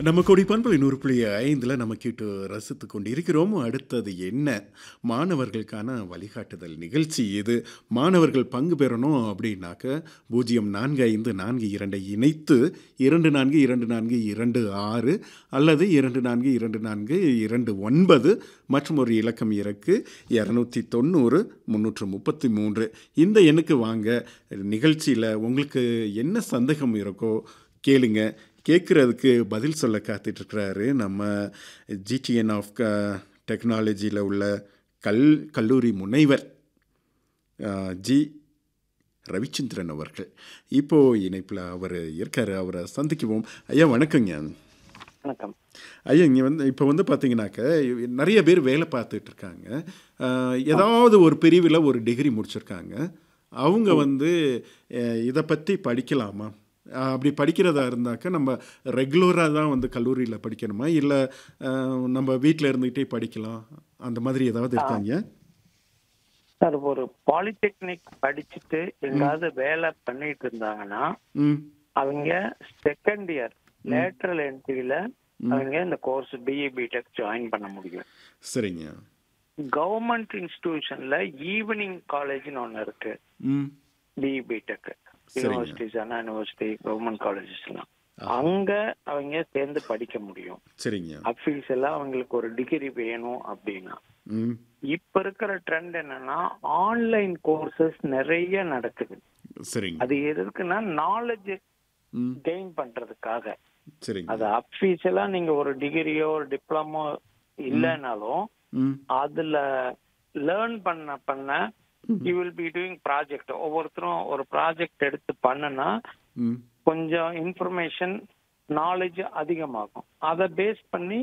நம்ம கொடி பண்பலை நூறு புள்ளி ஐந்தில் நம்ம கேட்டு ரசித்து கொண்டு இருக்கிறோம் அடுத்தது என்ன மாணவர்களுக்கான வழிகாட்டுதல் நிகழ்ச்சி இது மாணவர்கள் பங்கு பெறணும் அப்படின்னாக்க பூஜ்ஜியம் நான்கு ஐந்து நான்கு இரண்டை இணைத்து இரண்டு நான்கு இரண்டு நான்கு இரண்டு ஆறு அல்லது இரண்டு நான்கு இரண்டு நான்கு இரண்டு ஒன்பது மற்றும் ஒரு இலக்கம் இறக்கு இரநூத்தி தொண்ணூறு முந்நூற்று முப்பத்தி மூன்று இந்த எண்ணுக்கு வாங்க நிகழ்ச்சியில் உங்களுக்கு என்ன சந்தேகம் இருக்கோ கேளுங்க கேட்குறதுக்கு பதில் சொல்ல காத்துட்ருக்கிறாரு நம்ம ஜிடிஎன் ஆஃப் க டெக்னாலஜியில் உள்ள கல் கல்லூரி முனைவர் அஹ், ஜி ரவிச்சந்திரன் அவர்கள் இப்போது இணைப்பில் அவர் இருக்கார் அவரை சந்திக்குவோம் ஐயா வணக்கங்க வணக்கம் ஐயா இங்கே வந்து இப்போ வந்து பார்த்தீங்கன்னாக்க நிறைய பேர் வேலை பார்த்துட்டு இருக்காங்க அஹ், ஏதாவது ஒரு பிரிவில் ஒரு டிகிரி முடிச்சிருக்காங்க அவங்க வந்து இதை பற்றி படிக்கலாமா அஹ், அப்படி படிக்கிறதா இருந்தாக்க நம்ம ரெகுலராக தான் வந்து கல்லூரியில் படிக்கணுமா இல்லை நம்ம வீட்டில் இருந்துக்கிட்டே படிக்கலாம் அந்த மாதிரி ஏதாவது இருக்காங்க சார் ஒரு பாலிடெக்னிக் படிச்சுட்டு எங்காவது வேலை பண்ணிட்டு இருந்தாங்கன்னா ம் அவங்க செகண்ட் இயர் லேட்டரல் என்ட்ரியில அவங்க இந்த கோர்ஸ் பிஇ பிடெக் ஜாயின் பண்ண முடியும் சரிங்க கவர்மெண்ட் இன்ஸ்டிடியூஷன்ல ஈவினிங் காலேஜ்னு ஒன்னு இருக்கு ம் பிஇ பிடெக் சரிங்க. யூனிவர்சிட்டிஸ் அண்ணா யூனிவர்சிட்டி கவர்மெண்ட் காலேஜஸ்லாம் அங்க அவங்க சேர்ந்து படிக்க முடியும் சரிங்க அஃபீஷியலா அவங்களுக்கு ஒரு டிகிரி வேணும் அப்படின்னா ம் இப்ப இருக்கிற ட்ரெண்ட் என்னன்னா ஆன்லைன் கோர்சஸ் நிறைய நடக்குது சரிங்க அது எதுக்குன்னா நாலேஜ் ம் கெயின் பண்றதுக்காக சரிங்க அது அஃபீஷியலா நீங்க ஒரு டிகிரியோ ஒரு டிப்ளமோ இல்லைனாலும் ம் அதுல லேர்ன் பண்ண பண்ண you will be doing project ஒவ்வொருத்தரும் ஒரு ப்ராஜெக்ட் எடுத்து பண்ணுனா ம் கொஞ்சம் இன்ஃபர்மேஷன் நாலேஜ் அதிகமாகும் அதை பேஸ் பண்ணி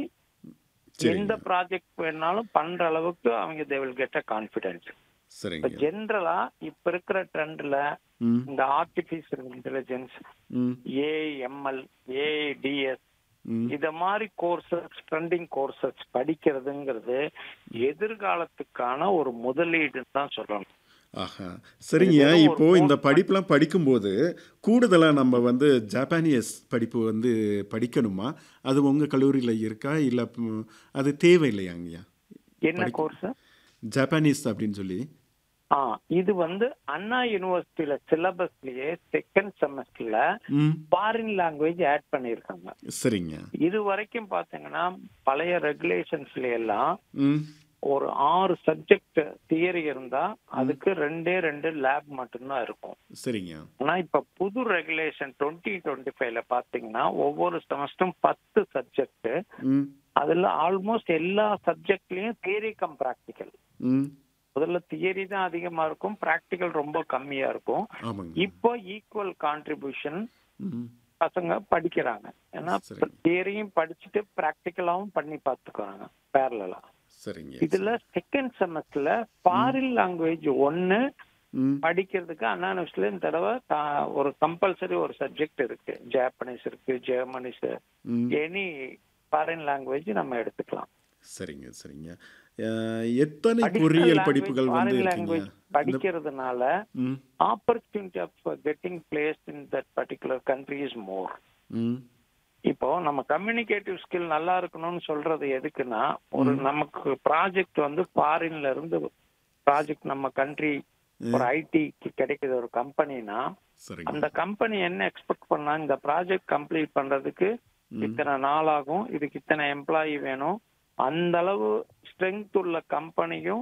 எந்த ப்ராஜெக்ட் வேணாலும் பண்ற அளவுக்கு அவங்க they will get a confidence இப்ப சரிங்க ஜென்ரலா இப்ப இருக்கிற ட்ரெண்ட்ல ம் இந்த ஆர்டிபிஷியல் இன்டெலிஜென்ஸ் ம் ஏஎம்எல் ஏடிஎஸ் ம் இத மாதிரி கோர்சஸ் ட்ரெண்டிங் கோர்சஸ் படிக்கிறதுங்கிறது எதிர்காலத்துக்கான ஒரு முதலீடுன்னு தான் சொல்லணும் ஆஹா சரிங்க இப்போ இந்த படிப்புலாம் படிக்கும்போது கூடுதலாக நம்ம வந்து ஜப்பானியஸ் படிப்பு வந்து படிக்கணுமா அது உங்கள் கல்லூரியில் இருக்கா இல்லை அது தேவையில்லையாங்கய்யா என்ன கோர்ஸ் ஜப்பானீஸ் அப்படின்னு சொல்லி ஆ இது வந்து அண்ணா யூனிவர்சிட்டியில சிலபஸ்லயே செகண்ட் செமஸ்டர்ல ம் ஃபாரின் லாங்குவேஜ் ஆட் பண்ணியிருக்காங்க சரிங்க இது வரைக்கும் பாத்தீங்கன்னா பழைய ரெகுலேஷன்ஸ்ல எல்லாம் ம் ஒரு ஆறு சப்ஜெக்ட் தியரி இருந்தா அதுக்கு ரெண்டே ரெண்டு லேப் மட்டும்தான் இருக்கும் சரிங்க ஆனா இப்ப புது ரெகுலேஷன் டுவெண்ட்டி டுவெண்ட்டி ஃபைவ்ல பாத்தீங்கன்னா ஒவ்வொரு செமஸ்டரும் பத்து சப்ஜெக்ட் ம் அதுல ஆல்மோஸ்ட் எல்லா சப்ஜெக்ட்லயும் தியரி கம் ப்ராக்டிக்கல் ம் முதல்ல தியரி தான் அதிகமா இருக்கும் ப்ராக்டிக்கல் ரொம்ப கம்மியா இருக்கும் ஆமாங்க இப்போ ஈக்குவல் கான்ட்ரிபியூஷன் ம் பசங்க படிக்கிறாங்க ஏன்னா சரி. தியரியும் படிச்சுட்டு ப்ராக்டிக்கலாவும் பண்ணி பார்த்துக்கிறாங்க பேரலா சரிங்க இதுல செகண்ட் செமஸ்டர்ல ஃபாரின் லாங்குவேஜ் ஒன்னு ம் படிக்கிறதுக்கு அண்ணா யூனிவர்சிட்டில இந்த தடவை தா- ஒரு கம்பல்சரி ஒரு சப்ஜெக்ட் இருக்கு ஜாப்பனீஸ் இருக்கு ஜெர்மனிஸ் ம் எனி ஃபாரின் லாங்குவேஜ் நம்ம எடுத்துக்கலாம் சரிங்க சரிங்க அஹ், எத்தனை Additional பொறியியல் language, படிப்புகள் வந்து foreign இருக்குங்க language படிக்கிறதுனால ம் opportunity of getting place in that particular country is more ம் இப்போ நம்ம கம்யூனிகேட்டிவ் ஸ்கில் நல்லா இருக்கணும்னு சொல்றது எதுக்குன்னா ஒரு நமக்கு ப்ராஜெக்ட் வந்து ஃபாரின்ல இருந்து ப்ராஜெக்ட் நம்ம கண்ட்ரி ஒரு ஐடிக்கு கிடைக்குது ஒரு கம்பெனினா சரிங்க அந்த கம்பெனி என்ன எக்ஸ்பெக்ட் பண்ணா இந்த ப்ராஜெக்ட் கம்ப்ளீட் பண்றதுக்கு இத்தனை நாள் ஆகும் இதுக்கு இத்தனை எம்ப்ளாயி வேணும் அந்த அளவு ஸ்ட்ரென்த் உள்ள கம்பெனியும்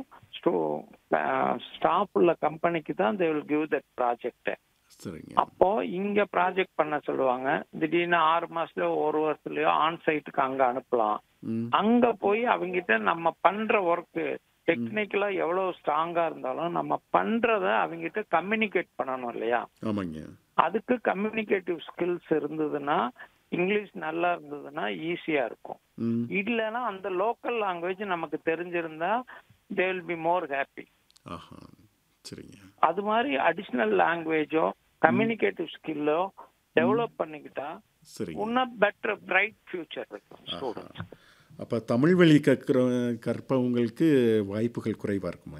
ஸ்டாஃப் உள்ள கம்பெனிக்கு தான் they will give that project சரிங்க அப்போ இங்க ப்ராஜெக்ட் பண்ண சொல்லுவாங்க திடீர்னு ஆறு மாசத்துலயோ ஒரு வருஷத்துலயோ ஆன் சைட்டுக்கு அங்க அனுப்பலாம் ம் அங்க போய் அவங்கிட்ட நம்ம பண்ற ஒர்க் டெக்னிக்கலா எவ்வளவு ஸ்ட்ராங்கா இருந்தாலும் நம்ம பண்றத அவங்கிட்ட கம்யூனிகேட் பண்ணணும் இல்லையா ஆமாங்க அதுக்கு கம்யூனிகேட்டிவ் ஸ்கில்ஸ் இருந்ததுன்னா இங்கிலீஷ் நல்லா இருந்ததுன்னா ஈஸியா இருக்கும் ம் இல்லைன்னா அந்த லோக்கல் லாங்குவேஜ் நமக்கு தெரிஞ்சிருந்தா they will be more happy ஆஹா சரிங்க அது மாதிரி அடிஷ்னல் லாங்குவேஜோ கம்யூனிகேட்டிவ் ஸ்கில்லோ டெவலப் பண்ணிக்கிட்டா சரிங்க இன்னும் பெட்டர் பிரைட் ஃபியூச்சர் இருக்கும் ஸ்டூடெண்ட்ஸ் அப்போ தமிழ் வழி கற்கிற கற்பவங்களுக்கு வாய்ப்புகள் குறைவாக இருக்குமா